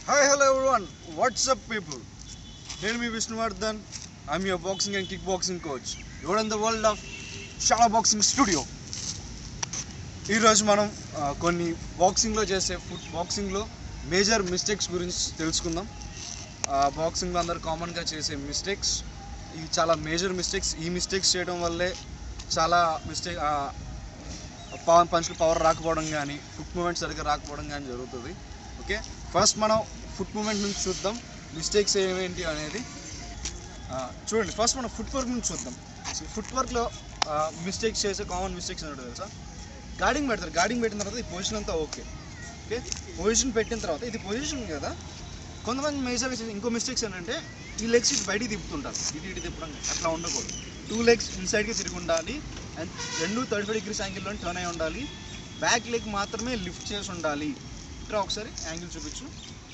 Hi hello everyone what's up people నేను మీ Vishnuvardhan I am your boxing and kick boxing coach your in the world of Shala boxing studio ఈరోజు మనం ఆ, కొన్ని బాక్సింగ్లో చేసే ఫుట్ బాక్సింగ్లో మేజర్ మిస్టేక్స్ గురించి తెలుసుకుందాం బాక్సింగ్లో అందరు కామన్గా చేసే మిస్టేక్స్ ఇవి చాలా మేజర్ మిస్టేక్స్ ఈ మిస్టేక్స్ చేయడం వల్లే చాలా మిస్టేక్ పవర్ పంచులు పవర్ రాకపోవడం కానీ ఫుట్ మూమెంట్ సరిగ్గా రాకపోవడం కానీ జరుగుతుంది ఓకే ఫస్ట్ మనం ఫుట్ మూమెంట్ నుంచి చూద్దాం మిస్టేక్స్ ఏమేంటి అనేది ఆ, చూడండి ఫస్ట్ మనం ఫుట్ వర్క్ నుంచి చూద్దాం ఫుట్ వర్క్లో మిస్టేక్స్ చేసే కామన్ మిస్టేక్స్ ఏంటో తెలుసా గార్డింగ్ పెడతారు గార్డింగ్ పెట్టిన తర్వాత ఈ పొజిషన్ అంతా ఓకే ఓకే పొజిషన్ పెట్టిన తర్వాత ఇది పొజిషన్ కదా కొంతమంది మేజర్ ఇంకో మిస్టేక్స్ ఏంటంటే ఈ లెగ్స్ ఇటు బయటికి తిప్పుతుంటారు ఇటు ఇటు తిప్పడం అట్లా ఉండకూడదు టూ లెగ్స్ ఇన్సైడ్కి తిరిగి ఉండాలి అండ్ రెండు థర్టీ ఫైవ్ డిగ్రీస్ యాంగిల్లో టర్న్ అయి ఉండాలి బ్యాక్ లెగ్ మాత్రమే లిఫ్ట్ చేసి ఉండాలి ఇక్కడ ఒకసారి యాంగిల్ చూపించు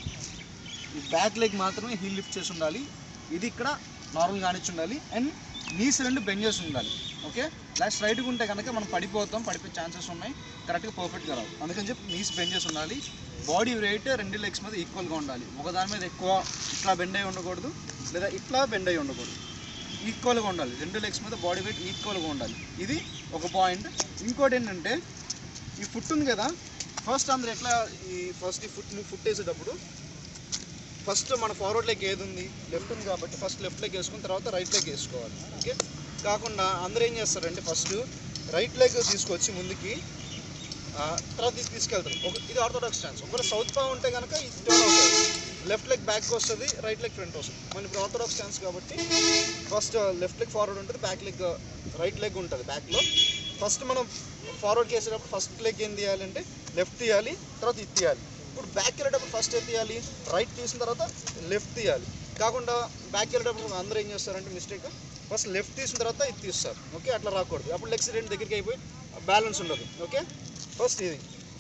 ఈ బ్యాక్ లెగ్ మాత్రమే హీల్ లిఫ్ట్ చేసి ఉండాలి ఇది ఇక్కడ నార్మల్ కానిచ్చి ఉండాలి అండ్ నీస్ రెండు బెండ్ చేసి ఉండాలి ఓకే లాస్ట్ రైట్గా ఉంటే కనుక మనం పడిపోతాం పడిపోయే ఛాన్సెస్ ఉన్నాయి కరెక్ట్గా పర్ఫెక్ట్గా రావు అందుకని చెప్పి నీస్ బెండ్ చేసి ఉండాలి బాడీ వెయిట్ రెండు లెగ్స్ మీద ఈక్వల్గా ఉండాలి ఒక దాని మీద ఎక్కువ ఇట్లా బెండ్ అయి ఉండకూడదు లేదా ఇట్లా బెండ్ అయి ఉండకూడదు ఈక్వల్గా ఉండాలి రెండు లెగ్స్ మీద బాడీ వెయిట్ ఈక్వల్గా ఉండాలి ఇది ఒక పాయింట్ ఇంకోటి ఏంటంటే ఈ ఫుట్ ఉంది కదా ఫస్ట్ అందరు ఎట్లా ఈ ఫస్ట్ ఈ ఫుట్ ఫుట్ వేసేటప్పుడు ఫస్ట్ మన ఫార్వర్డ్ లెగ్ ఏది ఉంది లెఫ్ట్ ఉంది కాబట్టి ఫస్ట్ లెఫ్ట్ లెగ్ వేసుకుని తర్వాత రైట్ లెగ్ వేసుకోవాలి ఓకే కాకుండా అందరూ ఏం చేస్తారంటే ఫస్ట్ రైట్ లెగ్ తీసుకొచ్చి ముందుకి ఆ, తర్వాత ఇది తీసుకెళ్తారు ఒక ఇది ఆర్థోడాక్స్ స్టాన్స్ ఒకవేళ సౌత్ పా ఉంటే కనుక ఇది టర్న్ అవుతుంది లెఫ్ట్ లెగ్ బ్యాక్ వస్తుంది రైట్ లెగ్ ఫ్రంట్ వస్తుంది మన ఇప్పుడు ఆర్థోడాక్స్ స్టాన్స్ కాబట్టి ఫస్ట్ లెఫ్ట్ లెగ్ ఫార్వర్డ్ ఉంటుంది బ్యాక్ లెగ్ రైట్ లెగ్ ఉంటుంది బ్యాక్లో ఫస్ట్ మనం ఫార్వర్డ్కి వేసేటప్పుడు ఫస్ట్ లెగ్ ఏం తీయాలంటే లెఫ్ట్ తీయాలి తర్వాత ఇది తీయాలి ఇప్పుడు బ్యాక్ వెళ్ళేటప్పుడు ఫస్ట్ ఏం తీయాలి రైట్ తీసిన తర్వాత లెఫ్ట్ తీయాలి కాకుండా బ్యాక్ వెళ్ళేటప్పుడు అందరూ ఏం చేస్తారంటే మిస్టేక్ ఫస్ట్ లెఫ్ట్ తీసిన తర్వాత ఇది తీస్తారు ఓకే అట్లా రాకూడదు అప్పుడు లెగ్స్ రెండు దగ్గరికి అయిపోయి బ్యాలెన్స్ ఉండదు ఓకే ఫస్ట్ ఇది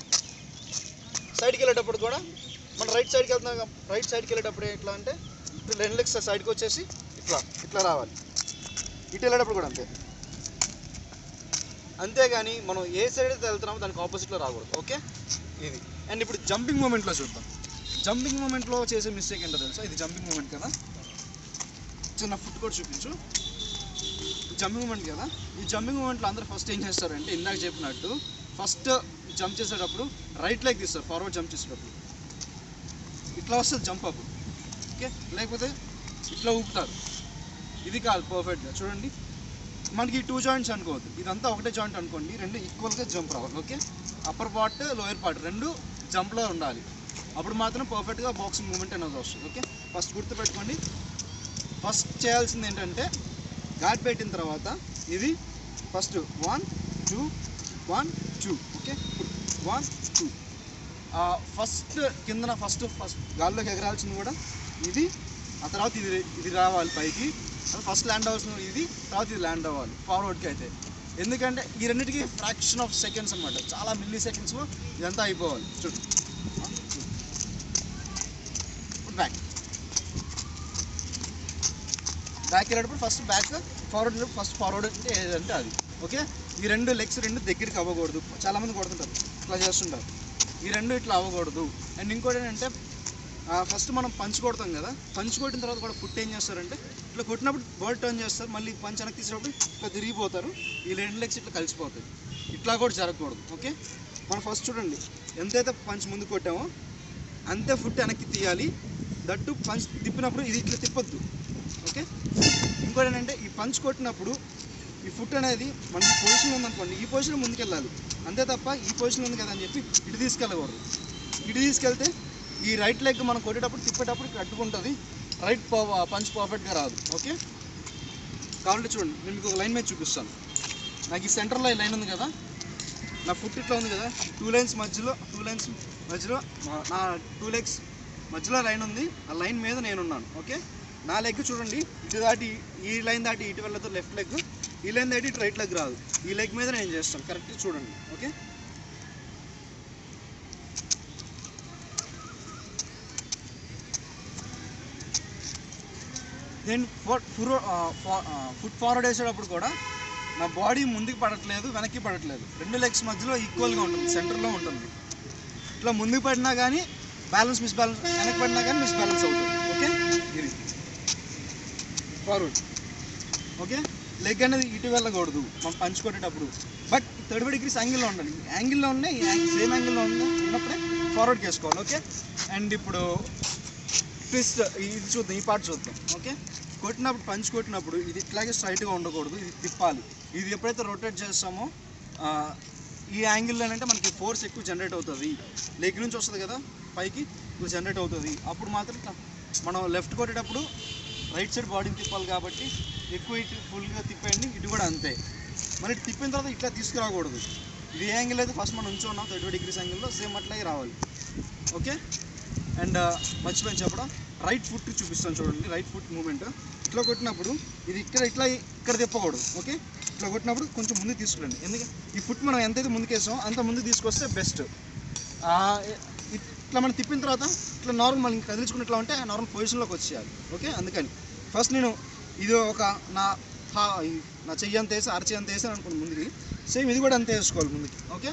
సైడ్కి వెళ్ళేటప్పుడు కూడా మనం రైట్ సైడ్కి వెళ్తున్నాం కదా, రైట్ సైడ్కి వెళ్ళేటప్పుడు ఎట్లా అంటే ఇటు రెండు లెగ్స్ సైడ్కి వచ్చేసి ఇట్లా ఇట్లా రావాలి ఇటు వెళ్ళేటప్పుడు కూడా అంతే అంతేగాని మనం ఏ సైడ్ అయితే వెళ్తున్నామో దానికి ఆపోజిట్లో రాకూడదు ఓకే ఇది అండ్ ఇప్పుడు జంపింగ్ మూమెంట్లో చూద్దాం జంపింగ్ మూమెంట్లో చేసే మిస్టేక్ ఏంటో తెలుసా ఇది జంపింగ్ మూమెంట్ కదా చిన్న ఫుట్ కూడా చూపించు జంపింగ్ మూమెంట్ కదా ఈ జంపింగ్ మూమెంట్లో అందరూ ఫస్ట్ ఏం చేస్తారంటే ఇందాక చెప్పినట్టు ఫస్ట్ జంప్ చేసేటప్పుడు రైట్ లెగ్ తీస్తారు ఫార్వర్డ్ జంప్ చేసేటప్పుడు ఇట్లా వస్తుంది జంప్ అప్ ఓకే లేకపోతే ఇట్లా ఊపుతారు ఇది కాదు పర్ఫెక్ట్గా చూడండి మనకి టూ జాయింట్స్ అనుకోవద్దు ఇదంతా ఒకటే జాయింట్ అనుకోండి రెండు ఈక్వల్గా జంప్ రావాలి okay upper part lower part రెండు జంప్లో ఉండాలి అప్పుడు మాత్రం పర్ఫెక్ట్గా బాక్సింగ్ మూమెంట్ అనేది వస్తుంది ఓకే ఫస్ట్ గుర్తుపెట్టుకోండి ఫస్ట్ చేయాల్సింది ఏంటంటే గాడ్ పెట్టిన తర్వాత ఇది first one two one two okay one two first కిందన ఫస్ట్ ఫస్ట్ గాల్లోకి ఎగరాల్సింది కూడా ఇది ఆ తర్వాత ఇది ఇది రావాలి పైకి ఫస్ట్ ల్యాండ్ అవ్వాల్సిన ఇది తర్వాత ఇది ల్యాండ్ అవ్వాలి ఫార్వర్డ్కి అయితే ఎందుకంటే ఈ రెండింటికి ఫ్రాక్షన్ ఆఫ్ సెకండ్స్ అనమాట చాలా మిల్లీ సెకండ్స్లో ఇదంతా అయిపోవాలి చూడు బ్యాక్ బ్యాక్ వెళ్ళేటప్పుడు first back forward first forward అంటే ఏదంటే అది ఓకే ఈ రెండు లెగ్స్ రెండు దగ్గరికి అవ్వకూడదు చాలామంది కొడుతుంటారు ఇట్లా చేస్తుంటారు ఈ రెండు ఇట్లా అవ్వకూడదు అండ్ ఇంకోటి ఏంటంటే ఫస్ట్ మనం పంచ్ కొడతాం కదా పంచ్ కొట్టిన తర్వాత కూడా ఫుట్ ఏం చేస్తారంటే ఇట్లా కొట్టినప్పుడు బాల్ టర్న్ చేస్తారు మళ్ళీ పంచ్ వెనక్కి తీసినప్పుడు ఇట్లా తిరిగిపోతారు ఈ రెండు లెగ్స్ ఇట్లా కలిసిపోతాయి ఇట్లా కూడా జరగకూడదు ఓకే మనం ఫస్ట్ చూడండి ఎంతైతే పంచ్ ముందు కొట్టామో అంతే ఫుట్ వెనక్కి తీయాలి దట్టు పంచ్ తిప్పినప్పుడు ఇది ఇట్లా తిప్పొద్దు ఓకే ఇంకోటి ఏంటంటే ఈ పంచ్ కొట్టినప్పుడు ఈ ఫుట్ అనేది మన పొజిషన్ ఉందనుకోండి ఈ పొజిషన్ ముందుకెళ్ళాలి అంతే తప్ప ఈ పొజిషన్ ఉంది కదా అని చెప్పి ఇటు తీసుకెళ్ళకూడదు ఇటు తీసుకెళ్తే ఈ రైట్ లెగ్ మనం కొట్టేటప్పుడు తిప్పేటప్పుడు ఇక్కడ అడ్డుకుంటుంది రైట్ పంచ్ పర్ఫెక్ట్గా రాదు ఓకే కావాలంటే చూడండి నేను మీకు ఒక లైన్ మీద చూపిస్తాను నాకు ఈ సెంటర్లో ఈ లైన్ ఉంది కదా నా ఫుట్ ఇట్లా ఉంది కదా టూ లైన్స్ మధ్యలో టూ లైన్స్ మధ్యలో మా- నా టూ లెగ్స్ మధ్యలో లైన్ ఉంది ఆ లైన్ మీద నేనున్నాను ఓకే నా లెగ్ చూడండి ఇటు దాటి ఈ లైన్ దాటి ఇటు వెళ్ళదు లెఫ్ట్ లెగ్ ఈ లైన్ దాటి ఇటు రైట్ లెగ్ రాదు ఈ లెగ్ మీద నేను చేస్తాను కరెక్ట్గా చూడండి ఓకే నేను ఫుట్ ఫుట్ ఫార్వర్డ్ వేసేటప్పుడు కూడా నా బాడీ ముందుకు పడట్లేదు వెనక్కి పడట్లేదు రెండు లెగ్స్ మధ్యలో ఈక్వల్గా ఉంటుంది సెంటర్లో ఉంటుంది ఇట్లా ముందుకు పడినా కానీ బ్యాలెన్స్ మిస్ బ్యాలెన్స్ వెనక్కి పడినా కానీ మిస్ బ్యాలెన్స్ అవుతుంది ఓకే ఇది ఫార్వర్డ్ ఓకే లెగ్ అనేది ఇటు వెళ్ళకూడదు మనం పంచ్ కొట్టేటప్పుడు బట్ థర్టీ ఫైవ్ డిగ్రీస్ యాంగిల్లో ఉండాలి యాంగిల్లో ఉన్నాయి సేమ్ యాంగిల్లో ఉన్న ఉన్నప్పుడే ఫార్వర్డ్కి వేసుకోవాలి ఓకే అండ్ ఇప్పుడు ట్విస్ట్ ఇది చూద్దాం ఈ పార్ట్ చూద్దాం ఓకే కొట్టినప్పుడు పంచ్ కొట్టినప్పుడు ఇది ఇట్లాగే స్ట్రైట్గా ఉండకూడదు ఇది తిప్పాలి ఇది ఎప్పుడైతే రొటేట్ చేస్తామో ఆ, ఈ యాంగిల్లో అంటే మనకి ఫోర్స్ ఎక్కువ జనరేట్ అవుతుంది లెగ్ నుంచి వస్తుంది కదా పైకి ఇప్పుడు జనరేట్ అవుతుంది అప్పుడు మాత్రం ఇట్లా మనం లెఫ్ట్ కొట్టేటప్పుడు రైట్ సైడ్ బాడీని తిప్పాలి కాబట్టి ఎక్కువ ఇటు ఫుల్గా తిప్పేయండి ఇటు కూడా అంతే మరి ఇటు తిప్పిన తర్వాత ఇట్లా తీసుకురాకూడదు ఇది ఏ యాంగిల్ అయితే ఫస్ట్ మనం ఉంచున్నాం థర్టీ డిగ్రీస్ యాంగిల్లో సేమ్ అట్లాగే రావాలి ఓకే అండ్ మర్చిపోయిన చెప్పడం రైట్ ఫుట్ చూపిస్తాను చూడండి రైట్ ఫుట్ మూమెంట్ ఇట్లా కొట్టినప్పుడు ఇది ఇక్కడ ఇట్లా ఇక్కడ తిప్పకూడదు ఓకే ఇట్లా కొట్టినప్పుడు కొంచెం ముందుకు తీసుకురండి ఎందుకంటే ఈ ఫుట్ మనం ఎంతైతే ముందుకేసామో అంత ముందు తీసుకొస్తే బెస్ట్ ఇట్లా మనం తిప్పిన తర్వాత ఇట్లా నార్మల్ మనం కదిలించుకుని ఇట్లా ఉంటే నార్మల్ పొజిషన్లోకి వచ్చేయాలి ఓకే అందుకని ఫస్ట్ నేను ఇది ఒక నా హా ఈ- నా చెయ్యి అంత వేసి అరచెయ్యి అంత వేసాను అనుకోండి ముందుకి సేమ్ ఇది కూడా అంతే వేసుకోవాలి ముందుకి ఓకే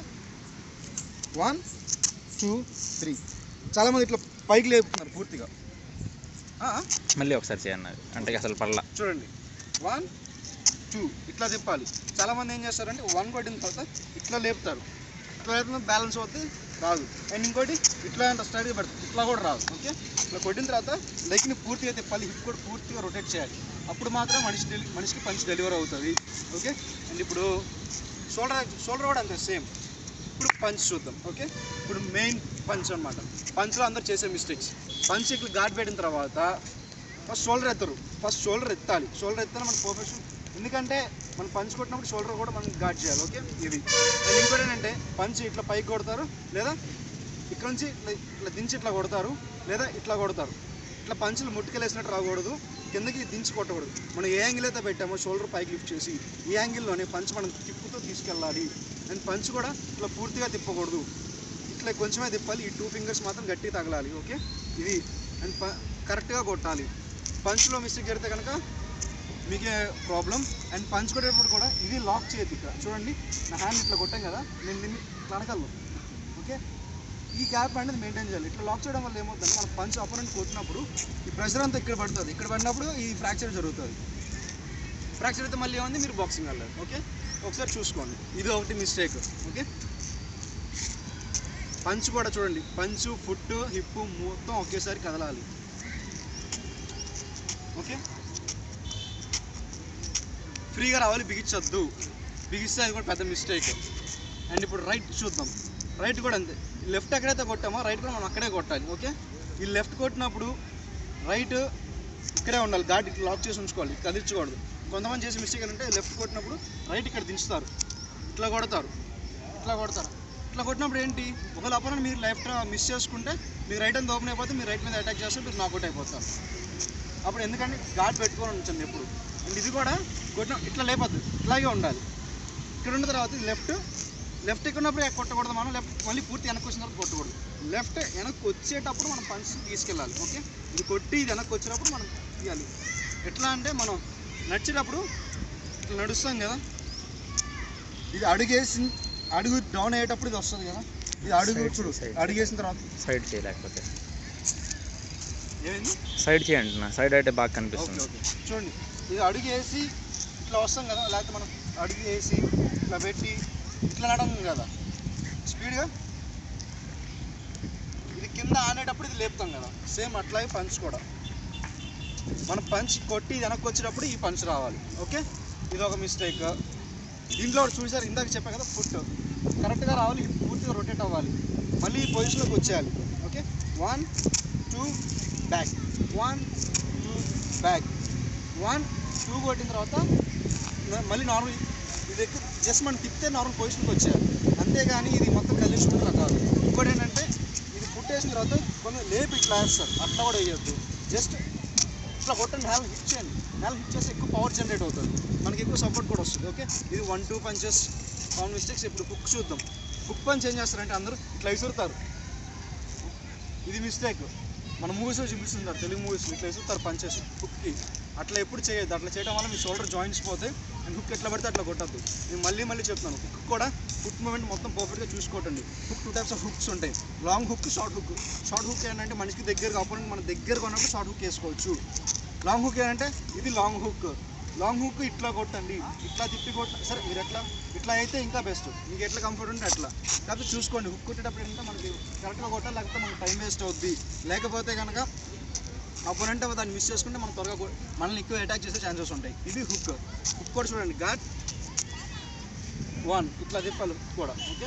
వన్ టూ త్రీ చాలామంది ఇట్లా పైకి లేపుతున్నారు పూర్తిగా ఆ, మళ్ళీ ఒకసారి చేయండి అంటే అసలు పడలా చూడండి వన్ టూ ఇట్లా తిప్పాలి చాలామంది ఏం చేస్తారంటే వన్ కొట్టిన తర్వాత ఇట్లా లేపుతారు ఇట్లా లేపిన బ్యాలెన్స్ అవుతే రాదు అండ్ ఇంకోటి ఇట్లా అంటే స్టడీ పడుతుంది ఇట్లా కూడా రాదు ఓకే ఇట్లా కొట్టిన తర్వాత లెగ్ని పూర్తిగా తిప్పాలి హిప్ కూడా పూర్తిగా రొటేట్ చేయాలి అప్పుడు మాత్రం మనిషి డెలి మనిషికి పంచ్ డెలివర్ అవుతుంది ఓకే అండ్ ఇప్పుడు షోల్డర్ షోల్డర్ కూడా అంతే సేమ్ ఇప్పుడు పంచ్ చూద్దాం ఓకే ఇప్పుడు మెయిన్ పంచ్ అనమాట పంచ్లో అందరు చేసే మిస్టేక్స్ పంచ్ ఇట్లా ఘాట్ పెట్టిన తర్వాత ఫస్ట్ షోల్డర్ ఎత్తరు ఫస్ట్ షోల్డర్ ఎత్తాలి షోల్డర్ ఎత్తాలి మన పర్ఫెక్షన్ ఎందుకంటే మనం పంచ్ కొట్టినప్పుడు షోల్డర్ కూడా మనం ఘాట్ చేయాలి ఓకే ఇది అండ్ ఇంకోటి ఏంటంటే పంచ్ ఇట్లా పైకి కొడతారు లేదా ఇక్కడ నుంచి ఇట్లా ఇట్లా దించి ఇట్లా కొడతారు లేదా ఇట్లా కొడతారు ఇట్లా పంచులు ముట్టుకెళ్ళేసినట్టు రాకూడదు కిందకి దించి కొట్టకూడదు మనం ఏ యాంగిల్ అయితే పెట్టామో షోల్డర్ పైకి లిఫ్ట్ చేసి ఈ యాంగిల్లోనే పంచ్ మనం తిప్పుతూ తీసుకెళ్ళాలి అండ్ పంచ్ కూడా ఇట్లా పూర్తిగా తిప్పకూడదు ఇట్లా కొంచెమే తిప్పాలి ఈ టూ ఫింగర్స్ మాత్రం గట్టిగా తగలాలి ఓకే ఇది అండ్ ప కరెక్ట్గా కొట్టాలి పంచ్లో మిస్టేక్ జరిగితే కనుక మీకే ప్రాబ్లం అండ్ పంచ్ కొట్టేటప్పుడు కూడా ఇది లాక్ చేయొద్దు ఇక్కడ చూడండి నా హ్యాండ్ ఇట్లా కొట్టాం కదా నేను దీన్ని ఇట్లా అనగలను ఓకే ఈ గ్యాప్ అనేది మెయింటైన్ చేయాలి ఇట్లా లాక్ చేయడం వల్ల ఏమవుతుంది మనం పంచ్ అపోనెంట్ కొట్టినప్పుడు ఈ ప్రెషర్ అంతా ఇక్కడ పడుతుంది ఇక్కడ పడినప్పుడు ఈ ఫ్రాక్చర్ జరుగుతుంది ఫ్రాక్చర్ అయితే మళ్ళీ ఏముంది మీరు బాక్సింగ్ వెళ్ళాలి ఓకే ఒకసారి చూసుకోండి ఇది ఒకటి మిస్టేక్ ఓకే పంచ్ కూడా చూడండి పంచు ఫుట్ హిప్ మొత్తం ఒకేసారి కదలాలి ఓకే ఫ్రీగా రావాలి బిగించొద్దు బిగిస్తే అది కూడా పెద్ద మిస్టేక్ అండ్ ఇప్పుడు రైట్ చూద్దాం రైట్ కూడా అంతే లెఫ్ట్ ఎక్కడైతే కొట్టామో రైట్ కూడా మనం అక్కడే కొట్టాలి ఓకే ఈ లెఫ్ట్ కొట్టినప్పుడు రైట్ ఇక్కడే ఉండాలి ఘాట్ ఇట్లా లాక్ చేసి ఉంచుకోవాలి కదిలించకూడదు కొంతమంది చేసే మిస్టేక్ ఏంటంటే లెఫ్ట్ కొట్టినప్పుడు రైట్ ఇక్కడ దించుతారు ఇట్లా కొడతారు ఇట్లా కొడతారు ఇట్లా కొట్టినప్పుడు ఏంటి ఒకవేళ అప్పుడు మీరు లెఫ్ట్ మిస్ చేసుకుంటే మీకు రైట్ అంతా ఓపెన్ అయిపోతే మీరు రైట్ మీద అటాక్ చేస్తే మీరు నాకౌట్ అయిపోతారు అప్పుడు ఎందుకంటే ఘాట్ పెట్టుకొని ఉంచండి ఎప్పుడు అండ్ ఇది కూడా కొట్టిన ఇట్లా లేపద్దు ఇట్లాగే ఉండాలి ఇక్కడ ఉన్న తర్వాత లెఫ్ట్ లెఫ్ట్ ఇక్కడ ఉన్నప్పుడు కొట్టకూడదు మనం లెఫ్ట్ మళ్ళీ పూర్తి వెనక్కి వచ్చిన తర్వాత కొట్టకూడదు లెఫ్ట్ వెనక్కి వచ్చేటప్పుడు మనం పంచ్ తీసుకెళ్ళాలి ఓకే ఇది కొట్టి ఇది వెనక్కి వచ్చినప్పుడు మనం తీయాలి ఎట్లా అంటే మనం నడిచేటప్పుడు ఇట్లా నడుస్తాం కదా ఇది అడుగేసి అడుగు డౌన్ అయ్యేటప్పుడు ఇది వస్తుంది కదా ఇది అడుగు Side, చూడు side. అడుగేసిన తర్వాత సైడ్ చేయలేకపోతే ఏమైంది సైడ్ చేయండి నా సైడ్ అయితే బాగా ఓకే కనిపిస్తుంది ఓకే చూడండి ఇది అడుగు వేసి ఇట్లా వస్తాం కదా లేకపోతే మనం అడుగు వేసి ఇట్లా పెట్టి ఇట్లా నడం కదా స్పీడ్గా ఇది కింద ఆనేటప్పుడు ఇది లేపుతాం కదా సేమ్ అట్లాగే పంచ్ కూడా మనం పంచ్ కొట్టి ఇది వెనక్కి వచ్చినప్పుడు ఈ పంచ్ రావాలి ఓకే ఇది ఒక మిస్టేక్ దీంట్లో ఒకటి చూసారు ఇందాక చెప్పా కదా ఫుట్ కరెక్ట్గా రావాలి ఇది పూర్తిగా రొటేట్ అవ్వాలి మళ్ళీ ఈ పొజిషన్లోకి వచ్చేయాలి okay one two back one two back one two కొట్టిన తర్వాత మ- మళ్ళీ నార్మల్ ఇది ఎక్కువ జస్ట్ మనం తిప్పితే నార్మల్ పొజిషన్కి వచ్చేయాలి అంతేగాని ఇది మొత్తం కలిసినట్లా కాదు ఇంకోటి ఏంటంటే ఇది పుట్టేసిన తర్వాత కొంచెం లేపి ఇట్లా వేస్తారు అట్లా కూడా వేయొద్దు జస్ట్ ఇట్లా కొట్టండి నేల హిట్ చేయండి నేల హిట్ చేస్తే ఎక్కువ పవర్ జనరేట్ అవుతుంది మనకి ఎక్కువ సపోర్ట్ కూడా వస్తుంది ఓకే ఇది one two punches common mistakes ఇప్పుడు కుక్ చూద్దాం కుక్ పంచ్ ఏం చేస్తారంటే అందరూ ఇట్లా విసురుతారు ఇది మిస్టేక్ మన మూవీస్లో చూపిస్తుంటారు తెలుగు మూవీస్లో ఇట్లా విసురుతారు పంచెస్ హుక్కి అట్లా ఎప్పుడు చేయొద్దు అట్లా చేయడం వల్ల మీ షోల్డర్ జాయింట్స్ పోతాయి అండ్ హుక్ ఎట్లా పడితే అట్లా కొట్టద్దు నేను మళ్ళీ మళ్ళీ చెప్తున్నాను హుక్ కూడా హుక్ మూమెంట్ మొత్తం పర్ఫెక్ట్గా చూసుకోవటండి hook two types of hooks ఉంటాయి long hook short hook short hook ఏంటంటే మనకి దగ్గరగా అపోనెంట్ మన దగ్గరగా ఉన్నప్పుడు షార్ట్ హుక్ వేసుకోవచ్చు లాంగ్ హుక్ ఏంటంటే ఇది లాంగ్ హుక్ లాంగ్ హుక్ ఇట్లా కొట్టండి ఇట్లా తిప్పి కొట్ట సరే మీరు ఎట్లా ఇట్లా అయితే ఇంకా బెస్ట్ మీకు ఎట్లా కంఫర్ట్ ఉంటే అట్లా కాకపోతే చూసుకోండి హుక్ కొట్టేటప్పుడు ఏంటంటే మనకి కరెక్ట్గా కొట్టాలి లేకపోతే మనకి టైం వేస్ట్ అవుద్ది లేకపోతే కనుక అపోనెంట్ దాన్ని మిస్ చేసుకుంటే మనం త్వరగా కొ- మనల్ని ఎక్కువ అటాక్ చేసే ఛాన్సెస్ ఉంటాయి ఇది హుక్ హుక్ కూడా చూడండి ఘాట్ వన్ ఇట్లా తిప్పాలి hook కూడా ఓకే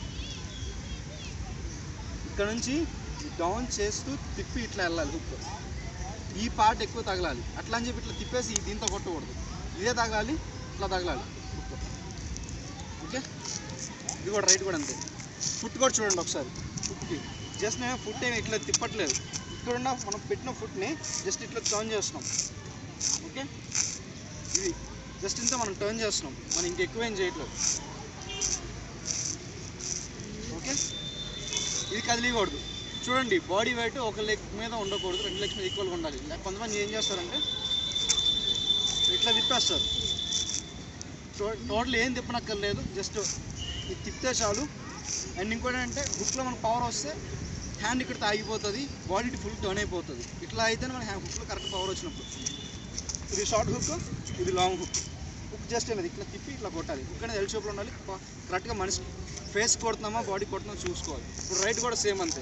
ఇక్కడ నుంచి డౌన్ చేస్తూ తిప్పి ఇట్లా వెళ్ళాలి హుక్ ఈ పార్ట్ ఎక్కువ తగలాలి అట్లా అని చెప్పి ఇట్లా తిప్పేసి దీంతో కొట్టకూడదు ఇదే తగలాలి ఇట్లా తగలాలి hook. ఓకే ఇది కూడా రైట్ కూడా అంతే ఫుట్ కూడా చూడండి ఒకసారి ఫుట్కి జస్ట్ నేను ఫుట్ ఏమి ఇట్లా తిప్పట్లేదు ఇక్కడున్న మనం పెట్టిన ఫుట్ని జస్ట్ ఇట్లా టర్న్ చేస్తున్నాం ఓకే ఇది జస్ట్ ఇంత మనం టర్న్ చేస్తున్నాం మనం ఇంకెక్కువ ఏం చేయట్లేదు ఓకే ఇది కదిలియకూడదు చూడండి బాడీ వెయిట్ ఒక లెగ్ మీద ఉండకూడదు రెండు లెగ్స్ మీద ఈక్వల్గా ఉండాలి లేక కొంతమంది ఏం చేస్తారంటే ఇట్లా తిప్పేస్తారు టో- టోటల్ ఏం తిప్పనక్కర్లేదు జస్ట్ ఇది తిప్పితే చాలు అండ్ ఇంకోటి అంటే హుక్లో మనకు పవర్ వస్తే హ్యాండ్ ఇక్కడ ఆగిపోతుంది బాడీ ఫుల్ టర్న్ అయిపోతుంది ఇట్లా అయితేనే మన హ్యాండ్ హుక్లో కరెక్ట్ పవర్ వచ్చినప్పుడు ఇది షార్ట్ హుక్ ఇది లాంగ్ హుక్ హుక్ జస్ట్ అనేది ఇట్లా తిప్పి ఇట్లా కొట్టాలి హుక్ అనేది ఎల్ షేప్లో ఉండాలి కరెక్ట్గా మనిషి ఫేస్ కొడుతున్నామా బాడీ కొడుతున్నామా చూసుకోవాలి ఇప్పుడు రైట్ కూడా సేమ్ అంతే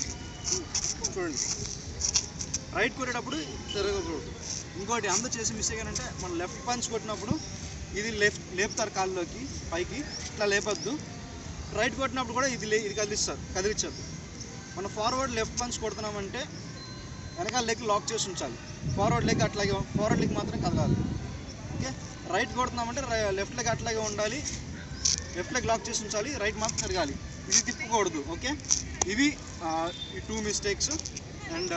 చూడండి రైట్ కొట్టేటప్పుడు తిరగకూడదు ఇంకోటి అందరూ చేసే మిస్టేక్ ఏంటంటే మనం లెఫ్ట్ పంచ్ కొట్టినప్పుడు ఇది లెఫ్ట్ లేపుతారు కాళ్ళలోకి పైకి ఇట్లా లేపద్దు రైట్ కొట్టినప్పుడు కూడా ఇది లే ఇది కదిలిస్తారు కదిలించద్దు మనం ఫార్వర్డ్ లెఫ్ట్ పంచ్ కొడుతున్నామంటే వెనకాల లెగ్ లాక్ చేసి ఉంచాలి ఫార్వర్డ్ లెగ్ అట్లాగే ఫార్వర్డ్ లెగ్ మాత్రం కదలాలి ఓకే రైట్ కొడుతున్నామంటే లెఫ్ట్ లెగ్ అట్లాగే ఉండాలి లెఫ్ట్ లెగ్ లాక్ చేసి ఉంచాలి రైట్ మాత్రం తిరగాలి ఇది తిప్పకూడదు ఓకే ఇవి ఆ, ఈ టూ మిస్టేక్స్ అండ్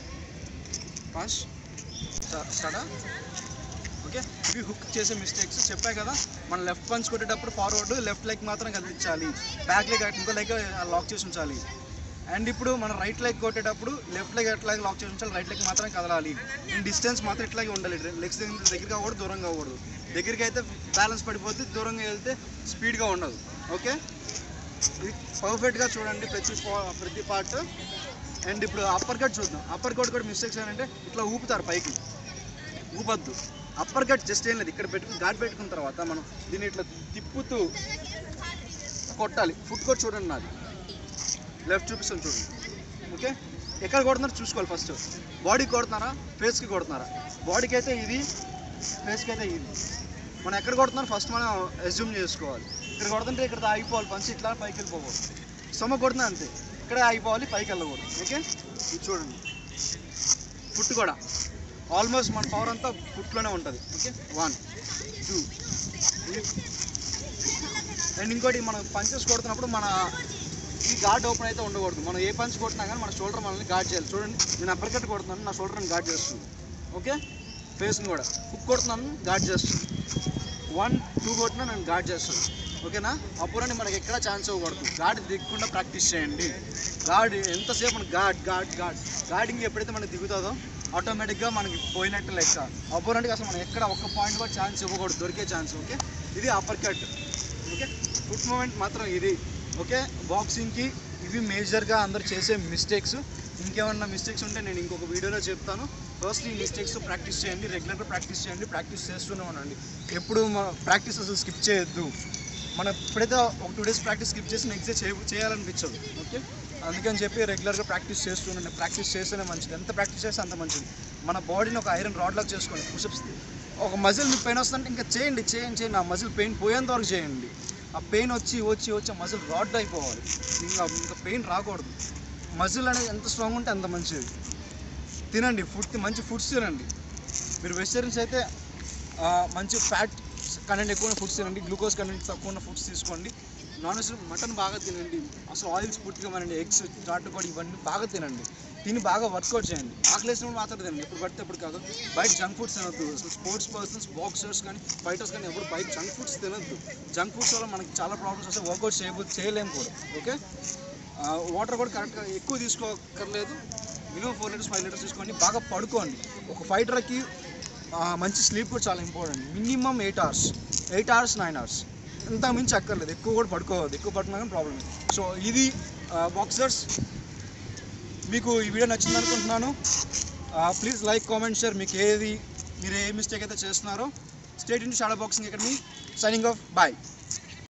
ఫస్ట్ స్టార్టా ఓకే ఇవి హుక్ చేసే మిస్టేక్స్ చెప్పా కదా మనం లెఫ్ట్ పంచ్ కొట్టేటప్పుడు ఫార్వర్డ్ లెఫ్ట్ లెగ్ మాత్రం కదిలించాలి బ్యాక్ లెగ్ ఇంకో లెగ్ లాక్ చేసి ఉంచాలి అండ్ ఇప్పుడు మనం రైట్ లెగ్ కొట్టేటప్పుడు లెఫ్ట్ లెగ్ ఎట్లాగే లాక్ చేసి ఉంచాలి రైట్ లెగ్ మాత్రం కదలాలి అండ్ డిస్టెన్స్ మాత్రం ఇట్లాగే ఉండాలి లెగ్స్ దగ్గర కాకూడదు దూరం కాకూడదు దగ్గరికి అయితే బ్యాలెన్స్ పడిపోద్ది దూరంగా వెళ్తే స్పీడ్గా ఉండదు ఓకే ఇది పర్ఫెక్ట్గా చూడండి ప్రతి పా- ప్రతి పార్ట్ అండ్ ఇప్పుడు అప్పర్ కట్ చూద్దాం అప్పర్ కట్ కూడా మిస్టేక్స్ ఏంటంటే ఇట్లా ఊపుతారు పైకి ఊపద్దు అప్పర్ కట్ జస్ట్ ఏం లేదు ఇక్కడ పెట్టుకుని ఘాట్ పెట్టుకున్న తర్వాత మనం దీన్ని ఇట్లా తిప్పుతూ కొట్టాలి ఫుట్ కోట్ చూడండి నాది లెఫ్ట్ చూపిస్తాను చూడండి ఓకే ఎక్కడ కొడుతున్నారు చూసుకోవాలి ఫస్ట్ బాడీ కొడుతున్నారా ఫేస్కి కొడుతున్నారా బాడీకి అయితే ఇది ఫేస్కి అయితే ఇది మనం ఎక్కడ కొడుతున్నారు ఫస్ట్ మనం అజ్యూమ్ చేసుకోవాలి ఇక్కడ కొడుతుంటే ఇక్కడ ఆగిపోవాలి పంచి ఇట్లా పైకి వెళ్ళిపోకూడదు సొమ్మ కొడుతున్నా అంతే ఇక్కడే ఆగిపోవాలి పైకి వెళ్ళకూడదు ఓకే ఇది చూడండి ఫుట్ కూడా ఆల్మోస్ట్ మన పవర్ అంతా ఫుట్లోనే ఉంటుంది ఓకే వన్ టూ అండ్ ఇంకోటి మనం పంచెస్ కొడుతున్నప్పుడు మన ఈ గార్డ్ ఓపెన్ అయితే ఉండకూడదు మనం ఏ పంచ్ కొట్టినా కానీ మన షోల్డర్ మనల్ని గార్డ్ చేయాలి చూడండి నేను అప్పర్ కట్ కొడుతున్నాను నా షోల్డర్ని గార్డ్ చేస్తుంది ఓకే ఫేస్ని కూడా హుక్ కొడుతున్నాను గార్డ్ చేస్తుంది వన్ టూ కొట్టినా నేను గార్డ్ చేస్తాను ఓకేనా అప్పుడని మనకి ఎక్కడ ఛాన్స్ ఇవ్వకూడదు గార్డ్ దిగకుండా ప్రాక్టీస్ చేయండి గార్డ్ ఎంతసేపు మనకి గార్డ్ గార్డ్ గార్డ్ గార్డింగ్ ఎప్పుడైతే మనకి దిగుతుందో ఆటోమేటిక్గా మనకి పోయినట్టు లెక్క అపోనెంట్కి అసలు మనం ఎక్కడ ఒక్క పాయింట్ కూడా ఛాన్స్ ఇవ్వకూడదు దొరికే ఛాన్స్ ఓకే ఇది uppercut okay foot movement మాత్రం ఇది ఓకే బాక్సింగ్కి ఇవి మేజర్గా అందరు చేసే మిస్టేక్స్ ఇంకేమన్నా మిస్టేక్స్ ఉంటే నేను ఇంకొక వీడియోలో చెప్తాను ఫస్ట్ ఈ మిస్టేక్స్ ప్రాక్టీస్ చేయండి రెగ్యులర్గా ప్రాక్టీస్ చేయండి ప్రాక్టీస్ చేస్తూనే ఉండండి ఎప్పుడు ప్రాక్టీస్ అసలు స్కిప్ చేయొద్దు మనం ఎప్పుడైతే ఒక టూ డేస్ ప్రాక్టీస్ స్కిప్ చేసి నెక్స్ట్ డే చేయ చేయాలనిపించదు ఓకే అందుకని చెప్పి రెగ్యులర్గా ప్రాక్టీస్ చేస్తూనే ప్రాక్టీస్ చేస్తేనే మంచిది ఎంత ప్రాక్టీస్ చేస్తే అంత మంచిది మన బాడీని ఒక ఐరన్ రాడ్ లాగా చేసుకోండి పుషప్స్ ఒక మజిల్ మీకు పెయిన్ వస్తుంటే ఇంకా చేయండి చేయండి చేయండి ఆ మజిల్ పెయిన్ పోయేంత వరకు చేయండి ఆ పెయిన్ వచ్చి వచ్చి వచ్చి ఆ మజిల్ రాడ్ అయిపోవాలి ఇంకా ఇంకా పెయిన్ రాకూడదు మజిల్ అనేది ఎంత స్ట్రాంగ్ ఉంటే అంత మంచిది తినండి ఫుడ్ మంచి ఫుడ్స్ తినండి మీరు వెజిటేరియన్స్ అయితే ఆ, మంచి ఫ్యాట్ కంటెంట్ ఎక్కువ ఉన్న ఫుడ్స్ తినండి గ్లూకోజ్ కంటెంట్ తక్కువ ఉన్న ఫుడ్స్ తీసుకోండి నాన్ వెజ్ మటన్ బాగా తినండి అసలు ఆయిల్స్ పూర్తిగా మనండి ఎగ్స్ నాటుకోడి ఇవన్నీ బాగా తినండి తిని బాగా వర్కౌట్ చేయండి ఆకలేసినప్పుడు మాత్రం తినండి ఎప్పుడు పడితే ఎప్పుడు కాదు బయట జంక్ ఫుడ్స్ తినొద్దు స్పోర్ట్స్ పర్సన్స్ బాక్సర్స్ కానీ ఫైటర్స్ కానీ ఎవరు బయట జంక్ ఫుడ్స్ తినొద్దు జంక్ ఫుడ్స్ వల్ల మనకి చాలా ప్రాబ్లమ్స్ వస్తాయి వర్కౌట్ చేయబో చేయలేము కూడా ఓకే వాటర్ కూడా కరెక్ట్గా ఎక్కువ తీసుకోకర్లేదు minimum four litres five litres తీసుకోండి బాగా పడుకోండి ఒక ఫైటర్కి మంచి స్లీప్ కూడా చాలా important minimum eight hours eight hours nine hours ఇంత మించి అక్కర్లేదు ఎక్కువ కూడా పడుకోవద్దు ఎక్కువ పడుకున్నా కానీ ప్రాబ్లం సో ఇది బాక్సర్స్ మీకు ఈ వీడియో నచ్చింది అనుకుంటున్నాను ప్లీజ్ లైక్ కామెంట్ షేర్ మీకు ఏది మీరు ఏ మిస్టేక్ అయితే చేస్తున్నారో state in shadow boxing academy signing off bye